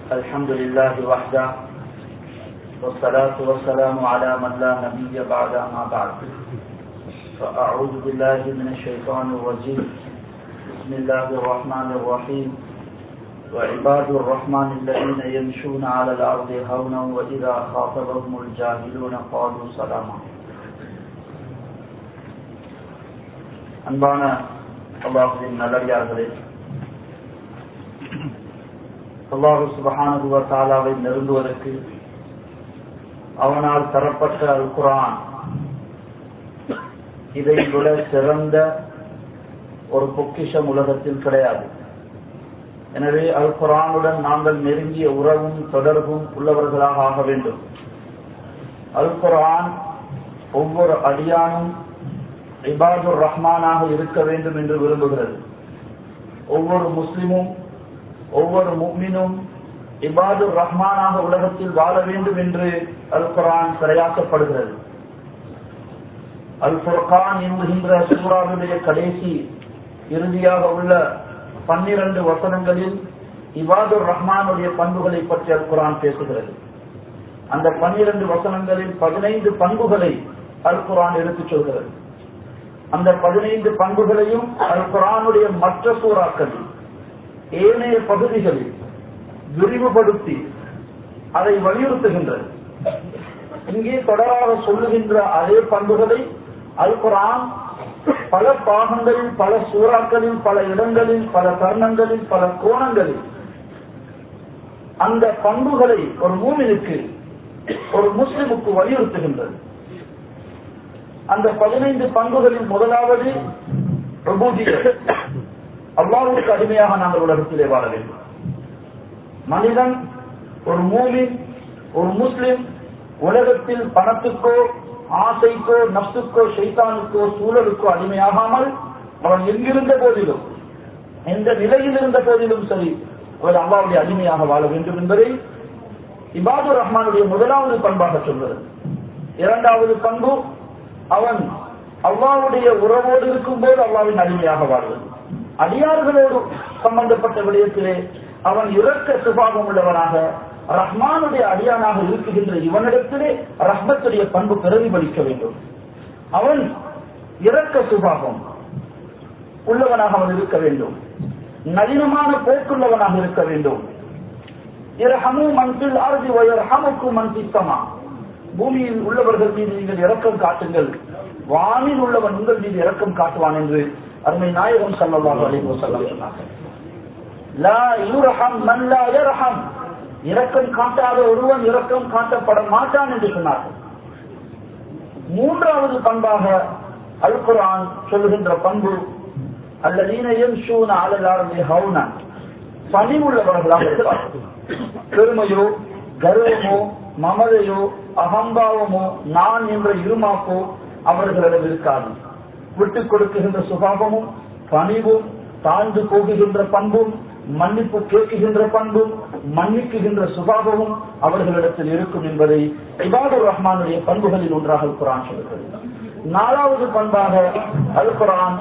الحمد لله وحده والصلاة والسلام على من لا نبي بعد ما بعد فأعوذ بالله من الشيطان الرجيم بسم الله الرحمن الرحيم وعباد الرحمن الذين يمشون على الأرض هونا وإذا خاطبهم الجاهلون قالوا سلاما அன்பான அல்லாஹுவின் நல்லடியார்களே அல்லாஹு சுபஹானுவ தாலாவை நெருங்குவதற்கு அவனால் தரப்பட்ட அல் குரான் இதை விட சிறந்த ஒரு பொக்கிஷம் உலகத்தில் கிடையாது எனவே அல் குரானுடன் நாங்கள் நெருங்கிய உறவும் தொடர்பும் உள்ளவர்களாக ஆக வேண்டும் அல் குரான் ஒவ்வொரு அடியானும் இபாதுர் ரஹ்மானாக இருக்க வேண்டும் என்று விரும்புகிறது ஒவ்வொரு முஸ்லிமும் ஒவ்வொரு முக்மினும் இபாதுர் ரஹ்மானாக உலகத்தில் வாழ வேண்டும் என்று அல் குரான் பிரயாசப்படுகிறது அல் ஃபுர்கான் என்கின்ற சூறாவுடைய கடைசி இறுதியாக உள்ள பன்னிரண்டு வசனங்களில் இபாதுர் ரஹ்மானுடைய பண்புகளை பற்றி அல் குரான் பேசுகிறது அந்த பன்னிரண்டு வசனங்களில் பதினைந்து பண்புகளை அல் குரான் எடுத்துச் சொல்கிறது அந்த பதினைந்து பண்புகளையும் அல் குரானுடைய மற்ற சூறாக்களில் ஏனைய பகுதிகளில் விரிவுபடுத்தி அதை வலியுறுத்துகின்றது இங்கே தொடராக சொல்லுகின்ற அதே பண்புகளை அல் குரான் பல பாகங்களில் பல சூறாக்களில் பல இடங்களில் பல தருணங்களில் பல கோணங்களில் அந்த பண்புகளை ஒரு மூமினுக்கு ஒரு முஸ்லிமுக்கு வலியுறுத்துகின்றது அந்த பதினைந்து பண்புகளில் முதலாவது அல்லாவுக்கு அடிமையாக நாங்கள் உலகத்திலே வாழ வேண்டும் மனிதன் ஒரு மூமின் ஒரு முஸ்லிம் உலகத்தில் பணத்துக்கோ ஆசைக்கோ நப்சுக்கோ சைத்தானுக்கோ சூழலுக்கோ அடிமையாகாமல் அவன் எங்கிருந்த போதிலும் எந்த நிலையில் இருந்த போதிலும் சரி அவர் அல்லாவுடைய அடிமையாக வாழ வேண்டும் என்பதை இபாதுர் ரஹ்மானுடைய முதலாவது பண்பாக சொல்கிறது இரண்டாவது பண்பு அவன் அல்லாவுடைய உறவோடு இருக்கும் போது அல்லாவின் அடிமையாக வாழ்வது அடியார்களோடு சம்பந்தப்பட்ட விடயத்திலே அவன் இறக்க சுபாவம் உள்ளவனாக ரஹ்மானுடைய அடியானாக இருக்குகின்ற இவனிடத்திலே ரஹ்மத்துடைய பண்பு பிரதிபலிக்க வேண்டும் அவன் இறக்க சுபாவம் உள்ளவனாக அவன் இருக்க வேண்டும் நளினமான போக்குள்ளவனாக இருக்க வேண்டும் இரஹமு மன்பில் ஆர்ஜி வயர் ஹமுக்கு மன்பித்தமா பூமியில் உள்ளவர்கள் மீது நீங்கள் இரக்கம் காட்டுங்கள் வானில் உள்ளவன் உங்கள் மீது இரக்கம் காட்டுவான் என்று அருமை நாயகம் சல்லல்லாஹு அலைஹி வஸல்லம் சொன்னார்கள் லா யுர்ஹம் மன் லா யர்ஹம் இரக்கம் காட்டாத ஒருவன் இரக்கம் காட்டப்பட மாட்டான் என்று சொன்னார்கள் மூன்றாவது பண்பாக அல் குர்ஆன் சொல்லுகின்ற பண்பு அல்லதீன யம்ஷூன அலல் அர்தி ஹவுனன் பணிவுள்ளவர்களாக இருப்பார்கள் பெருமையோ கர்வமோ மமதையோ அகம்பாவமோ நான் என்ற இருமாப்போ அவர்களிடம் இருக்காது விட்டுக் கொடுக்குகின்ற சுபாவமும் பணிவும் தாழ்ந்து போகுகின்ற பண்பும் மன்னிப்பு கேட்குகின்ற பண்பும் மன்னிக்குகின்ற சுபாவமும் அவர்களிடத்தில் இருக்கும் என்பதை இபாதுர் ரஹ்மானுடைய பண்புகளில் ஒன்றாக குரான் சொல்கிறது நாலாவது பண்பாக அல் குரான்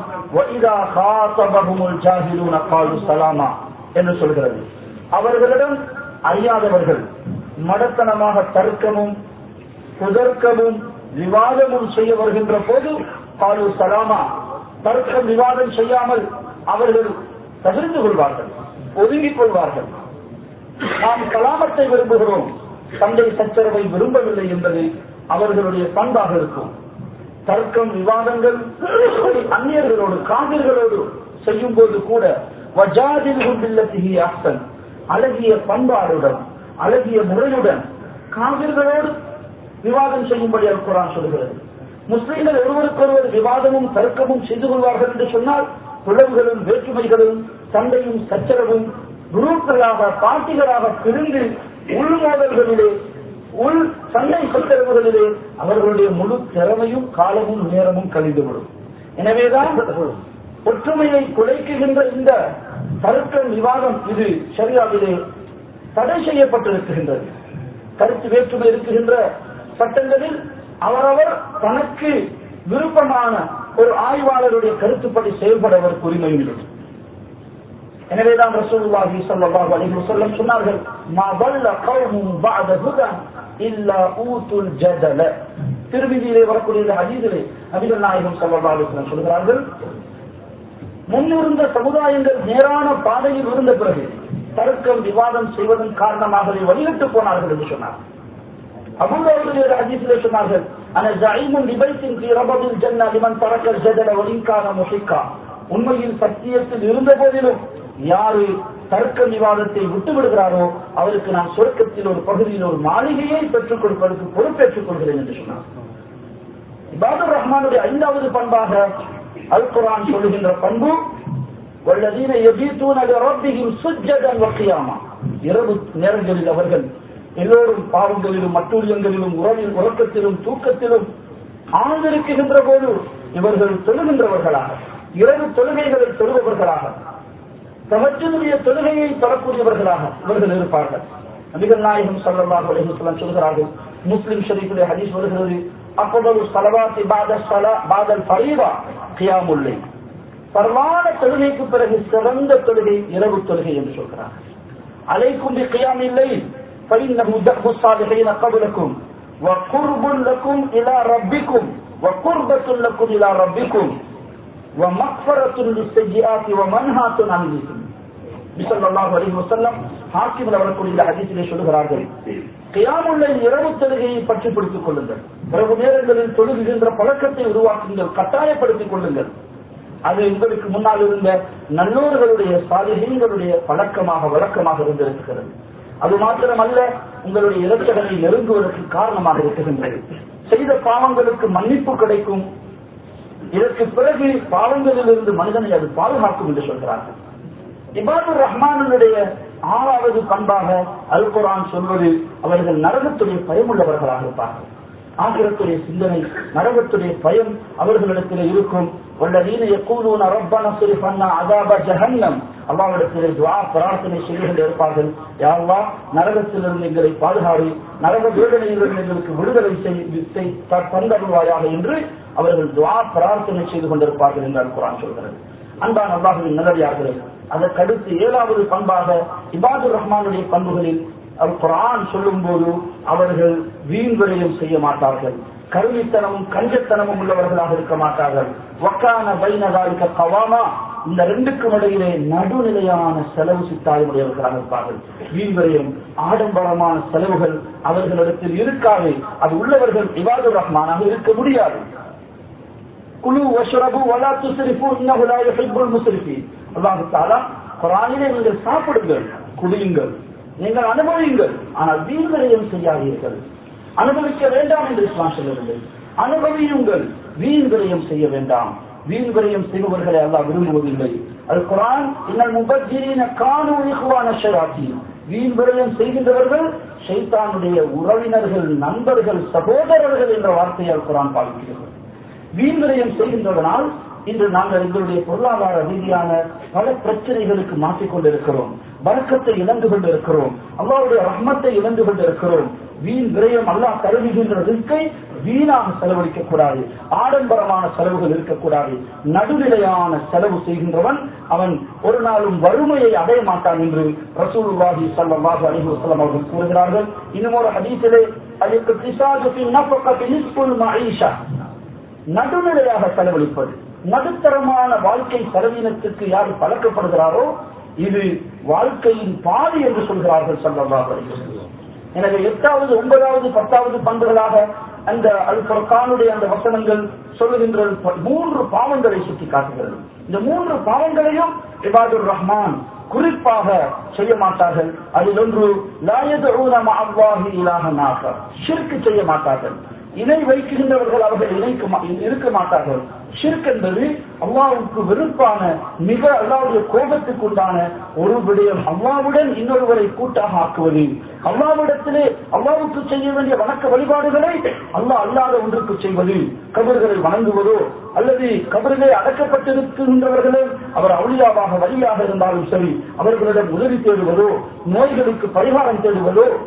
சலாமா என்று சொல்கிறது அவர்களிடம் அறியாதவர்கள் மடத்தனமாக தர்க்கமும் புதர்க்கமும் விவாதமும் செய்ய வருகின்ற போது பாலு சலாமா தர்க்கம் விவாதம் செய்யாமல் அவர்கள் தகிர்ந்து கொள்வார்கள் ஒதுங்கிக் கொள்வார்கள் நாம் கலாமத்தை விரும்புகிறோம் சண்டை சச்சரவை விரும்பவில்லை என்பது அவர்களுடைய பண்பாக இருக்கும் தர்க்கம் விவாதங்கள் அந்நியர்களோடு காவிர்களோடு செய்யும் போது கூட அஹ்சன் அழகிய பண்பாடுடன் அழகிய முறையுடன் காவிர்களோடு விவாதம் செய்யும்படி குரான் சொல்கிறது முஸ்லிம்கள் ஒருவருக்கொருவர் விவாதமும் தர்க்கமும் செய்து கொள்வார்கள் என்று சொன்னால் பிளவுகளும் வேற்றுமைகளும் சண்டையும் சச்சரவும் குரூப்களாக பார்ட்டிகளாக பிரிந்து உள்மோதல்களிலே உள் சண்டை சச்சரவுகளிலே அவர்களுடைய முழு திறமையும் காலமும் நேரமும் கழிந்துவிடும் எனவேதான் ஒற்றுமையை குலைக்குகின்ற இந்த தர்க்கம் விவாதம் இது சரியாவிலே தடை செய்யப்பட்டிருக்கின்றது கருத்து வேற்றுமை இருக்குகின்ற சட்டங்களில் அவரவர் தனக்கு விருப்பமான ஒரு ஆய்வாளருடைய கருத்துப்படி செயல்பட அவருக்கு உரிமை உண்டு எனவேதான் ரசூலுல்லாஹி ஸல்லல்லாஹு அலைஹி வஸல்லம் சொன்னார்கள் மா வல்ல கௌமும் பஅத ஹுதா இல்லா ஊத்துல் ஜதல திருவிதியிலே வரக்கூடிய இந்த ஹதீஸிலே நபிகள் நாயகம் ஸல்லல்லாஹு அலைஹி வஸல்லம் சொல்கிறார்கள் முன்னிருந்த சமுதாயங்கள் நேரான பாதையில் இருந்த பிறகு தர்க்கம் விவாதம் செய்வதன் காரணமாகவே வழிவிட்டு போனார்கள் என்று சொன்னார் அபுல்லாவுடைய ஹதீஸிலே சொன்னார்கள் அன ஜைமுன் லிபைத்தின் ஃபீ ரபதில் ஜன்னா லிமன் தரக்கல் ஜதல வலின்கான முஹிக்கா உண்மையில் சத்தியத்தில் இருந்த போதிலும் யாரு தர்க்க விவாதத்தை விட்டு விடுகிறாரோ அவருக்கு நான் சொர்க்கத்தில் ஒரு பகுதியில் ஒரு மாளிகையை பெற்றுக் கொடுப்பதற்கு பொறுப்பேற்றுக் கொள்கிறேன் என்று சொன்னார் இபாதுர் ரஹ்மானுடைய ஐந்தாவது பண்பாக அல் குரான் சொல்லுகின்ற பண்பு والذين يبيتون لربهم سجدا وقياما இரவு நேரங்களில் அவர்கள் எல்லோரும் பாவங்களிலும் மட்டூழியங்களிலும் உறவில் உறக்கத்திலும் தூக்கத்திலும் ஆழ்ந்திருக்கின்ற போது இவர்கள் தொழுகின்றவர்களாக இரவு தொழுகைகளை தொழுபவர்களாக தமற்றினுடைய தொழுகையை பெறக்கூடியவர்களாக இவர்கள் இருப்பார்கள் நபிகள் நாயகம் ஸல்லல்லாஹு அலைஹி வஸல்லம் சொல்கிறார்கள் முஸ்லிம் ஷரீஃபிலே ஹதீஸ் வருகிறது அஃபதலு ஸலவாத்தி பாத ஸலா பாதல் ஃபரீதா கியாமுல் லைல் பரவான தொழுகைக்கு பிறகு சிறந்த தொழுகை இரவு தொழுகை என்று சொல்கிறார் அலைக்கும் பி கியாமில் லைல் فإنه دأب الصالحين قبلكم وقرب لكم إلى ربكم وقربة لكم إلى ربكم ومغفرة للسيئات ومنهاة عن الإثم பிசல்லாஹு அலைஹி வஸல்லம் ஹாக்கிமில் வரக்கூடிய இந்த ஹதீஸிலே சொல்லுகிறார்கள் கியாமுள்ள இரவு தொழுகையை பற்றி பிடித்துக் கொள்ளுங்கள் இரவு நேரங்களில் தொழுகின்ற பழக்கத்தை உருவாக்குங்கள் கட்டாயப்படுத்திக் கொள்ளுங்கள் அது உங்களுக்கு முன்னால் இருந்த நல்லோர்களுடைய சாலிகங்களுடைய பழக்கமாக வழக்கமாக இருந்திருக்கிறது அது மாத்திரமல்ல உங்களுடைய இலக்கங்களை நெருங்குவதற்கு காரணமாக இருக்குகின்றது செய்த பாவங்களுக்கு மன்னிப்பு கிடைக்கும் இதற்கு பிறகு பாவங்களில் இருந்து மனிதனை அது பாதுகாக்கும் என்று சொல்கிறார்கள் இபாதுர் ரஹ்மானுடைய ஆறாவது பண்பாக அல் குரான் சொல்வது அவர்கள் நரகத்துடைய பயமுள்ளவர்களாக இருப்பார்கள் ஆகிரத்துடைய சிந்தனை நரகத்துடைய பயம் அவர்களிடத்தில் இருக்கும் والذين يقولون ربنا اصرف عنا عذاب جهنم அல்லாவிடத்திலே துஆ பிரார்த்தனை செய்கின்ற இருப்பார்கள் யா அல்லாஹ் நரகத்திலிருந்து எங்களை பாதுகாரி நரக வேதனையிலிருந்து எங்களுக்கு விடுதலை செய் தந்தருவாயாக என்று அவர்கள் துஆ பிரார்த்தனை செய்து கொண்டிருப்பார்கள் என்று அல் குரான் சொல்கிறது அன்பான் அல்லாஹுவின் நல்லடியார்களே அதற்கடுத்து ஏழாவது பண்பாக இபாதுர் ரஹ்மானுடைய பண்புகளில் அல் குரான் சொல்லும் போது அவர்கள் வீண் விரயம் செய்ய மாட்டார்கள் கருவித்தனமும் கஞ்சத்தனமும் உள்ளவர்களாக இருக்க மாட்டார்கள் வக்கான பைனகாலிக்க கவாமா இந்த ரெண்டுக்கும் இடையிலே நடுநிலையான செலவு சித்தாயமுடையவர்களாக இருப்பார்கள் வீண் விரயம் ஆடம்பரமான செலவுகள் அவர்களிடத்தில் இருக்காது அது உள்ளவர்கள் இபாதுர் ரஹ்மானாக இருக்க முடியாது குழு வஷ்ரபு வலா துஸ்ரிஃபு இன்னஹு லா யுஹிப்புல் முஸ்ரிஃபீன் அல்லாஹ் தஆலா குர்ஆனிலே நீங்கள் சாப்பிடுங்கள் குடியுங்கள் நீங்கள் அனுபவியுங்கள் ஆனால் வீண்விரயம் செய்யாதீர்கள் அனுபவிக்க வேண்டாம் என்று இஸ்லாம் சொல்லவில்லை அனுபவியுங்கள் வீண் விரயம் செய்ய வேண்டாம் வீண் விரயம் செய்பவர்களை அல்லாஹ் விரும்புவதில்லை அது குரான் இன்னல் முபஜிரீன கானு இஹ்வான ஷயாத்தீன் வீண் விரயம் செய்கின்றவர்கள் ஷைத்தானுடைய உறவினர்கள் நண்பர்கள் சகோதரர்கள் என்ற வார்த்தையால் குரான் பாதிக்கிறது வீண் விரயம் செய்கின்றதனால் இன்று நாங்கள் எங்களுடைய பொருளாதார ரீதியான பல பிரச்சனைகளுக்கு மாற்றிக் கொண்டிருக்கிறோம் வழக்கத்தை இழந்து கொண்டிருக்கிறோம் அல்லாவுடைய ரஹ்மத்தை இழந்து கொண்டிருக்கிறோம் வீண் விரயம் அல்லாஹ் தருகின்ற ரிஸ்கை வீணாக செலவழிக்க கூடாது ஆடம்பரமான செலவுகள் இருக்கக்கூடாது நடுநிலையான செலவு செய்கின்றவன் அவன் ஒரு நாளும் வறுமையை அடைய மாட்டான் என்று ரசூலுல்லாஹி ஸல்லல்லாஹு அலைஹி வஸல்லம் அவர்கள் கூறுகிறார்கள் இன்னும் ஒரு ஹதீஸிலே அதுக்கு திசாஜு ஃபி நஃபகத்தி நிஸ்புல் மஈஷா நடுநிலையாக செலவழிப்பது நடுத்தரமான வாழ்க்கை செலவினத்துக்கு யார் பழக்கப்படுகிறாரோ இது வாழ்க்கையின் பாதி என்று சொல்கிறார்கள் சல்லல்லாஹு அலைஹி வஸல்லம் எனவே எட்டாவது ஒன்பதாவது பத்தாவது பண்புகளாக அந்த அல் குர்ஆனுடைய அந்த வசனங்கள் சொல்லுகின்ற மூன்று பாவங்களை சுட்டி காட்டுகிறது இந்த மூன்று பாவங்களையும் இபாதுர் ரஹ்மான் குறிப்பாக செய்ய மாட்டார்கள் அதில் ஒன்று லாயதுஊன மஅல்லாஹி இலாஹன் ஆகர் ஷிர்க் செய்ய மாட்டார்கள் இணை வைக்கின்றவர்கள் அவர்கள் இணைக்க மா- இருக்க மாட்டார்கள் ஷிர்க் என்பது அல்லாவுக்கு வெறுப்பான மிக அல்லாவுடைய கோபத்துக்கு உண்டான ஒரு விடயம் அல்லாவுடன் இன்னொருவரை கூட்டாக ஆக்குவது அல்லாவிடத்திலே அல்லாவுக்கு செய்ய வேண்டிய வணக்க வழிபாடுகளை அல்லாஹ் அல்லாத ஒன்றுக்கு செய்வது கபர்களை வணங்குவதோ அல்லது கபரிலே அடக்கப்பட்டிருக்கின்றவர்களே அவர் அவுளியாவாக வழியாக இருந்தாலும் சரி அவர்களிடம் உதவி தேடுவதோ நோய்களுக்கு பரிகாரம் தேடுவதோ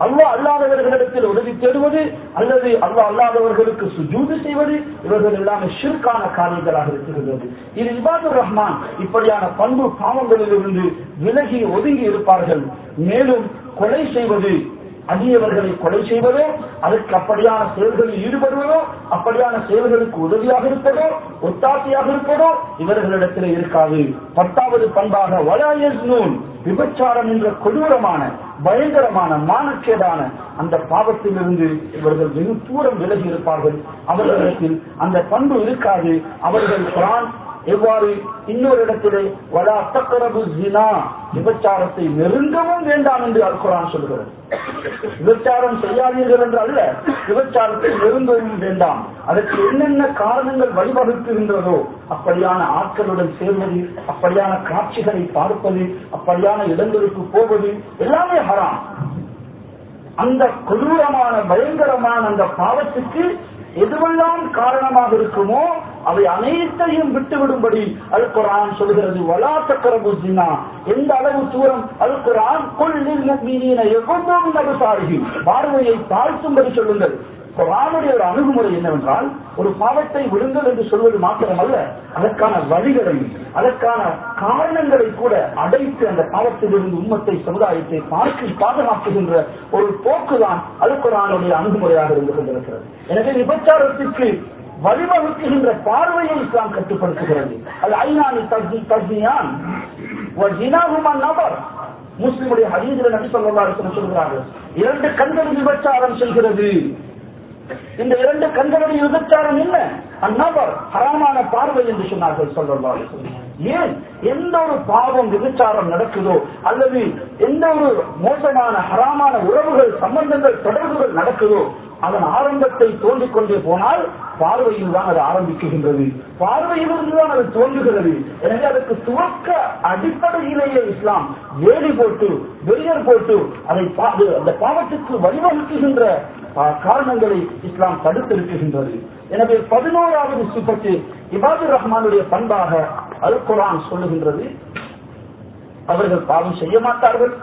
அல்லாஹ் அல்லாதவர்களிடத்தில் உதவி தேடுவது அல்லது அல்லாஹ் அல்லாதவர்களுக்கு சுஜூது செய்வது இவர்கள் எல்லாமே ஷிர்கான காரியங்களாக இருக்கிறது இது இபாதுர் ரஹ்மான் இப்படியான பண்பு பாவங்களிலிருந்து விலகி ஒதுங்கி இருப்பார்கள் மேலும் கொலை செய்வது அந்நியவர்களை கொலை செய்வதோ அதற்கு அப்படியான செயல்களில் ஈடுபடுவதோ அப்படியான செயல்களுக்கு உதவியாக இருப்பதோ ஒத்தாசையாக இருப்பதோ இவர்களிடத்தில் இருக்காது பத்தாவது பண்பாக வலாயஸ் நூல் விபச்சாரம் என்ற கொடூரமான பயங்கரமான மானக்கேடான அந்த பாவத்திலிருந்து இவர்கள் வெகு தூரம் விலகி இருப்பார்கள் அவர்களிடத்தில் அந்த பண்பு இருக்காது அவர்கள் குரான் எவ்வாறு இன்னொரு இடத்திலே வலா தக்கரபு ஜினா விபச்சாரத்தை நெருங்கவும் வேண்டாம் என்று அல் குரான் சொல்கிறது விபச்சாரம் செய்யாதீர்கள் என்று அல்ல விபச்சாரத்தை நெருங்கவும் வேண்டாம் அதற்கு என்னென்ன காரணங்கள் வழிவகுக்கின்றதோ அப்படியான ஆட்களுடன் சேர்வது அப்படியான காட்சிகளை பார்ப்பது அப்படியான இடங்களுக்கு போவது எல்லாமே ஹராம் அந்த கொடூரமான பயங்கரமான அந்த பாவத்துக்கு எதுவெல்லாம் காரணமாக இருக்குமோ அவை அனைத்தையும் விட்டுவிடும்படி அல் குரான் சொல்கிறது வலா சக்கரபு ஜினா எந்த அளவு தூரம் அல் குரான் கொள்ளில் முக்மீன எவ்வளவு நபசாரிகி பார்வையை தாழ்த்தும்படி சொல்லுங்கள் குரானுடைய ஒரு அணுகுமுறை என்னவென்றால் ஒரு பாவத்தை விடுங்கள் என்று சொல்வது மாத்திரமல்ல அதற்கான வழிகளையும் அதற்கான காரணங்களை கூட அடைத்து அந்த பாவத்திலிருந்து உம்மத்தை சமுதாயத்தை பார்த்து பாதுகாக்குகின்ற ஒரு போக்குதான் அல் குரானுடைய அணுகுமுறையாக இருந்து கொண்டிருக்கிறது எனவே விபச்சாரத்திற்கு வழிவகுக்குகின்ற பார்வையை இஸ்லாம் கட்டுப்படுத்துகிறது அது ஐநானி தஸ்தி தஸ்தியான் நபர் முஸ்லிமுடைய ஹதீதில் நபி சொல்லா சொல்கிறார்கள் இரண்டு கண்கள் விபச்சாரம் செய்கிறது இந்த இரண்டு கண்களுடைய விபச்சாரம் என்ன அந்நபர் ஹராமான பார்வை என்று சொன்னார்கள் சொல்லா ஏன் எந்த ஒரு பாவம் விபச்சாரம் நடக்குதோ அல்லது எந்த ஒரு மோசமான ஹராமான உறவுகள் சம்பந்தங்கள் தொடர்புகள் நடக்குதோ அதன் ஆரம்பத்தை தோன்றிக் கொண்டே போனால் பார்வையில் தான் அது ஆரம்பிக்குகின்றது பார்வையிலிருந்து தான் அது தோன்றுகிறது எனவே அதற்கு துவக்க அடிப்படையிலேயே இஸ்லாம் வேலி போட்டு வெறியர் போட்டு அதை அந்த பாவத்துக்கு வழிவகுக்குகின்ற காரணங்களை இஸ்லாம் தடுத்திருக்குகின்றது எனவே பதினோராவது சிப்பத்து இபாதுர் ரஹ்மானுடைய பண்பாக அல் குரான் சொல்லுகின்றது அவர்கள் பாவம் செய்ய மாட்டார்கள்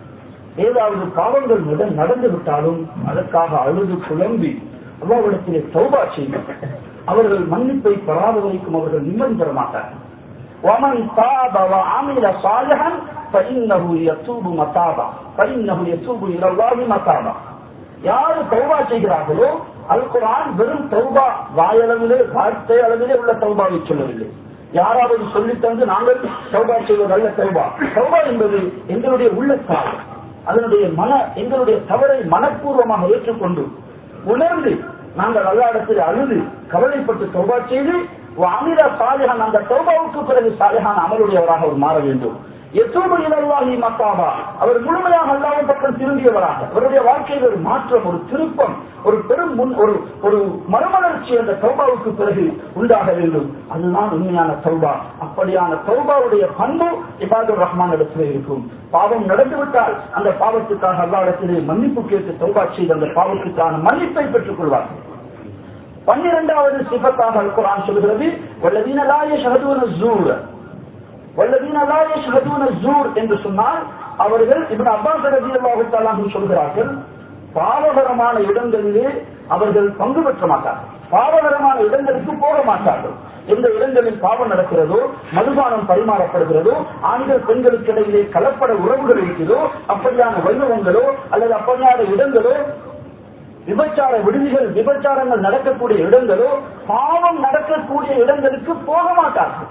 ஏதாவது பாவங்கள் முதல் நடந்து விட்டாலும் அதற்காக அழுது குழம்பி அல்லாவிடத்திலே சௌபா செய்யும் அவர்கள் மன்னிப்பை பெறாத வரைக்கும் அவர்கள் நிம்மதி பெற மாட்டார்கள் ومن تاب وعمل صالحا فإنه يتوب متابا فإنه يتوب إلى الله متابا யாரு தௌபா செய்கிறார்களோ அல் குரான் வெறும் தௌபா வாயளவிலே வார்த்தை அளவிலே உள்ள தௌபாவை சொல்லவில்லை யாராவது சொல்லி தந்து நாங்கள் தௌபா செய்வதல்ல தௌபா தௌபா என்பது எங்களுடைய உள்ளத்தால் அதனுடைய மன எங்களுடைய தவறை மனப்பூர்வமாக ஏற்றுக்கொண்டு உணர்ந்து நாங்கள் அல்லா இடத்தில் அழுது கவலைப்பட்டு தௌபா செய்து அமிர சாலிஹான் அந்த தௌபாவுக்கு பிறகு சாலிஹான் அமலுடையவராக அவர் மாற வேண்டும் எத்தோடு இலவாகி மத்தாவா அவர் முழுமையாக அல்லாவின் பக்கம் திரும்பியவராக அவருடைய வாழ்க்கையில் ஒரு மாற்றம் ஒரு திருப்பம் ஒரு பெரும் முன் ஒரு ஒரு மறுமலர்ச்சி அந்த தௌபாவுக்கு பிறகு உண்டாக வேண்டும் அதுதான் உண்மையான தௌபா அப்படியான தௌபாவுடைய பண்பு இபாதுர் ரஹ்மான் இடத்திலே இருக்கும் பாவம் நடந்துவிட்டால் அந்த பாவத்துக்காக அல்லா இடத்திலே மன்னிப்பு கேட்டு தௌபா செய்து அந்த பாவத்துக்கான மன்னிப்பை பெற்றுக் கொள்வார்கள் பன்னிரெண்டாவது சிபத்தாக குரான் சொல்கிறது வல்லதீன லாய ஷஹதுவன ஜூர் வல்லதீன லாய ஷஹதுவன ஜூர் என்று சொன்னால் அவர்கள் இவன் அப்பாஸ் ரதியல்லாஹு சொல்கிறார்கள் பாவகரமான இடங்களிலே அவர்கள் பங்கு பெற்ற மாட்டார்கள் பாவகரமான இடங்களுக்கு போக மாட்டார்கள் எந்த இடங்களில் பாவம் நடக்கிறதோ மதுபானம் பரிமாறப்படுகிறதோ ஆண்கள் பெண்களுக்கு இடையிலே கலப்பட உறவுகள் இருக்கிறதோ அப்படியான வைபவங்களோ அல்லது அப்படியான இடங்களோ விபச்சார விடுதிகள் விபச்சாரங்கள் நடக்கக்கூடிய இடங்களோ பாவம் நடக்கக்கூடிய இடங்களுக்கு போக மாட்டார்கள்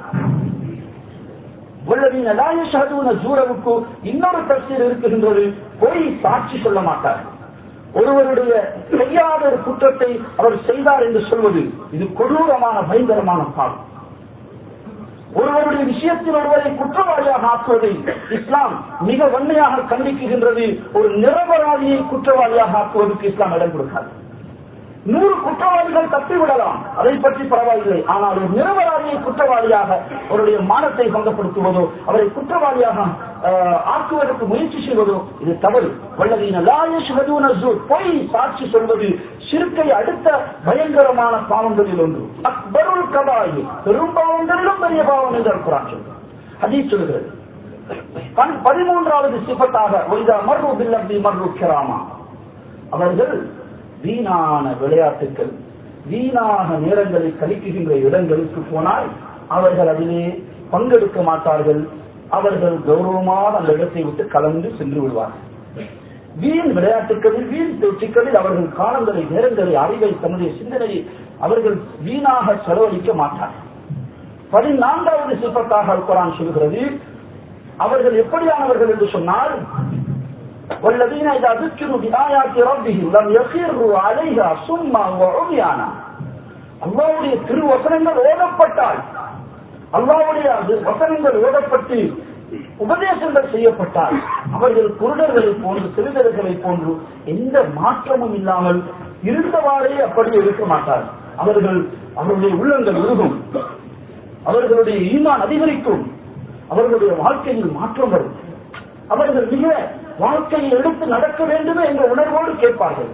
உள்ளதின் அலாயஷாதுன ஜூரவுக்கு இன்னொரு தப்சீர் இருக்குகின்றது போய் சாட்சி சொல்ல மாட்டார்கள் ஒருவருடைய செய்யாத ஒரு குற்றத்தை அவர் செய்தார் என்று சொல்வது இது கொடூரமான பயங்கரமான பாவம் ஒருவருடைய விஷயத்தில் ஒருவரை குற்றவாளியாக ஆக்குவதை இஸ்லாம் மிக வன்மையாக கண்டிக்குகின்றது ஒரு நிரபராதியை குற்றவாளியாக ஆக்குவதற்கு இஸ்லாம் இடம் கொடுக்காது நூறு குற்றவாளிகள் தப்பிவிடலாம் அதை பற்றி பரவாயில்லை ஆனால் ஒரு நிரபராதியை குற்றவாளியாக அவருடைய மானத்தை பங்கப்படுத்துவதோ அவரை குற்றவாளியாக ஆக்குவதற்கு முயற்சி செய்வதோ இது தவறு வல்லதீன பொய் சாட்சி சொல்வது சிறுக்கை அடுத்த பயங்கரமான பாவங்களில் ஒன்று அக்பருள் கபாயி பெரும் பாவங்களிலும் பெரிய பாவம் என்று அல்குரான் சொல்கிறார் அதே சொல்கிறது பதிமூன்றாவது சிபத்தாக ஒய்தா மர்ரு பில்லி மர்ரு கிராமா அவர்கள் வீணான விளையாட்டுகள் வீணாக நேரங்களை கழிக்குகின்ற இடங்களுக்கு போனால் அவர்கள் அதிலே பங்கெடுக்க மாட்டார்கள் அவர்கள் கௌரவமாக அந்த இடத்தை விட்டு கலந்து சென்று விடுவார்கள் வீண் விளையாட்டுகளில் வீண் பேச்சுக்களில் அவர்கள் காலங்களை நேரங்களை அறிவை தன்னுடைய சிந்தனையை அவர்கள் வீணாக செலவழிக்க மாட்டார்கள் பதினான்காவது சிற்பத்தாக குரான் சொல்கிறது அவர்கள் எப்படியானவர்கள் என்று சொன்னால் والذين إذا ذكروا بآيات ربهم لم يخروا عليها صما وعميانا அல்லாவுடைய திருவசனங்கள் ஓதப்பட்டால் அல்லாவுடைய வசனங்கள் ஓதப்பட்டு உபதேசங்கள் செய்யப்பட்டால் அவர்கள் குருடர்களை போன்று சிறுதர்களை போன்று எந்த மாற்றமும் இல்லாமல் இருந்தவாறே அப்படியே இருக்க மாட்டார் அவர்கள் அவருடைய உள்ளங்கள் உருகும் அவர்களுடைய ஈமான் அதிகரிக்கும் அவர்களுடைய வாழ்க்கையில் மாற்றம் வரும் அவர்கள் மிக வாழ்க்கையை எடுத்து நடக்க வேண்டுமே என்ற உணர்வோடு கேட்பார்கள்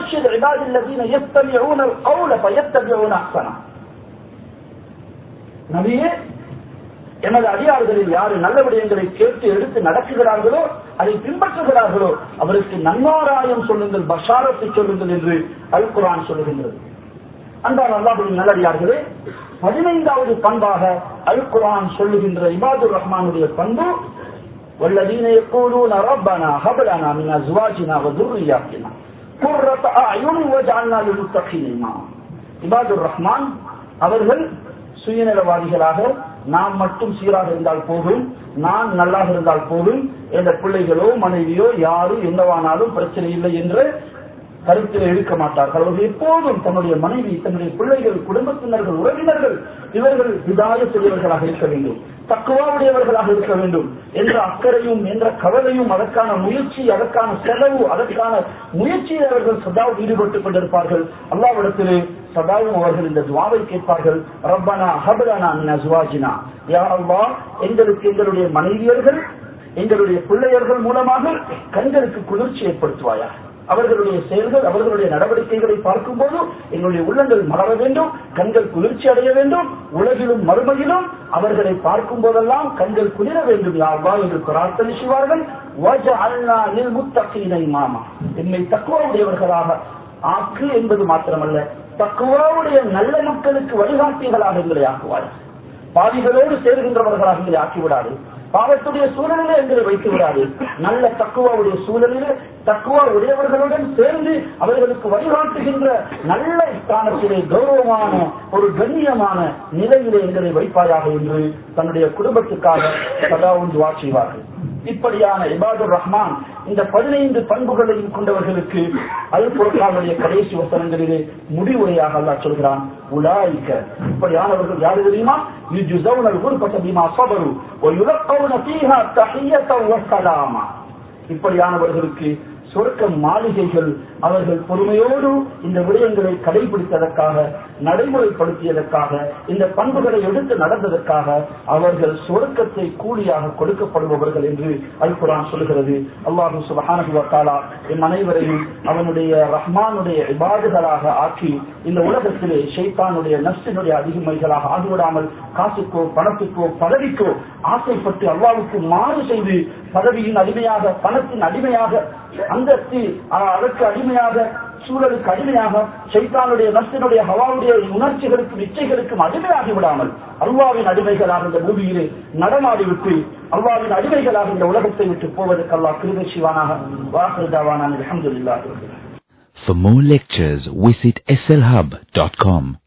நபியே எனது அடியார்களில் யாரு நல்ல விடயங்களை கேட்டு எடுத்து நடக்குகிறார்களோ அதை பின்பற்றுகிறார்களோ அவருக்கு நன்மாராயம் சொல்லுங்கள் பஷாரத்தை சொல்லுங்கள் என்று அல் குரான் சொல்லுகின்றது அன்பான அல்லாஹுவின் நல்லடியார்களே பதினைந்தாவது பண்பாக அல் குரான் சொல்லுகின்ற இபாதுர் ரஹ்மானுடைய பண்பு والذين يقولون ربنا هب لنا من ازواجنا وذرياتنا قرة اعين واجعلنا للمتقين اماما இபாதுர் ரஹ்மான் அவர்கள் சுயநலவாதிகளாக நாம் மட்டும் சீராக இருந்தால் போதும் நான் நல்லாக இருந்தால் போதும் எந்த பிள்ளைகளோ மனைவியோ யாரும் என்னவானாலும் பிரச்சனை இல்லை என்று கருத்தில் எடுக்க மாட்டார்கள் அவர்கள் எப்போதும் தன்னுடைய மனைவி தன்னுடைய பிள்ளைகள் குடும்பத்தினர்கள் உறவினர்கள் இவர்கள் விதாயக்கூடியவர்களாக இருக்க வேண்டும் தக்குவாவுடையவர்களாக இருக்க வேண்டும் என்ற அக்கறையும் என்ற கவலையும் அதற்கான முயற்சி அதற்கான செலவு அதற்கான முயற்சியில் அவர்கள் சதாவும் ஈடுபட்டுக் கொண்டிருப்பார்கள் அல்லாவிடத்திலே சதாவும் அவர்கள் இந்த துவாவை கேட்பார்கள் ரப்பனா ஹபலனா மின் அஸ்வாஜினா யா அல்லாஹ் எங்களுக்கு எங்களுடைய மனைவியர்கள் எங்களுடைய பிள்ளையர்கள் மூலமாக கண்களுக்கு குளிர்ச்சி ஏற்படுத்துவாயா அவர்களுடைய செயல்கள் அவர்களுடைய நடவடிக்கைகளை பார்க்கும் போது எங்களுடைய உள்ளங்கள் மலர வேண்டும் கண்கள் குளிர்ச்சி அடைய வேண்டும் உலகிலும் மறுமையிலும் அவர்களை பார்க்கும் போதெல்லாம் கண்கள் குளிர வேண்டும் யாவா என்று பிரார்த்தனை செய்வார்கள் முத்தக்கீனை மாமா என்னை தக்குவாவுடையவர்களாக ஆக்கு என்பது மாத்திரமல்ல தக்குவாவுடைய நல்ல மக்களுக்கு வழிகாட்டிகளாக எங்களை ஆக்குவார்கள் பாவிகளோடு சேர்கின்றவர்களாக எங்களை ஆக்கிவிடாது பாவத்துடைய சூழலிலே எங்களை வைத்து விடாது நல்ல தக்குவாவுடைய சூழலிலே தக்குவா உடையவர்களுடன் சேர்ந்து அவர்களுக்கு வழிகாட்டுகின்ற நல்ல ஸ்தானத்திலே கௌரவமான ஒரு கண்ணியமான நிலையிலே எங்களை வைப்பாயாக என்று தன்னுடைய குடும்பத்துக்காக சதாவும் துவா செய்வார்கள் இப்படியான இபாதுர் ரஹ்மான் இந்த பதினைந்து பண்புகளையும் கொண்டவர்களுக்கு அல் பொருட்களுடைய கடைசி வசனங்களிலே முடிவுரையாக அல்லாஹ் சொல்கிறான் உலாய்க்க இப்படியானவர்கள் யாரு தெரியுமா يجزون الغرفة بما صبروا ويلقون فيها تحية وسلاما இப்படியானவர்களுக்கு சொர்க்க மாளிகைகள் அவர்கள் பொறுமையோடு இந்த விடயங்களை கடைபிடித்ததற்காக நடைமுறைப்படுத்தியதற்காக இந்த பண்புகளை எடுத்து நடந்ததற்காக அவர்கள் சொர்க்கத்தை கூலியாக கொடுக்கப்படுபவர்கள் என்று அல் குரான் சொல்கிறது அல்லாஹு சுபஹானுவத்தாலா என் அனைவரையும் அவனுடைய ரஹ்மானுடைய இபாதுகளாக ஆக்கி இந்த உலகத்திலே ஷைத்தானுடைய நஷ்டினுடைய அதிகமைகளாக ஆகிவிடாமல் காசுக்கோ பணத்துக்கோ பதவிக்கோ ஆசைப்பட்டு அல்லாவுக்கு மாறு செய்து பதவியின் அடிமையாக பணத்தின் அடிமையாக அந்தஸ்து அதற்கு அடிமையாக சூழலுக்கு அடிமையாக சைத்தானுடைய நஷ்டனுடைய ஹவாவுடைய உணர்ச்சிகளுக்கும் இச்சைகளுக்கும் அடிமையாகி விடாமல் அல்லாவின் அடிமைகளாக இந்த பூமியிலே நடமாடிவிட்டு அல்லாவின் அடிமைகளாக இந்த உலகத்தை விட்டு போவதற்கு அல்லா கிருபை சிவானாக வாக்குதாவான அலமதுல்லா For more lectures, visit slhub.com.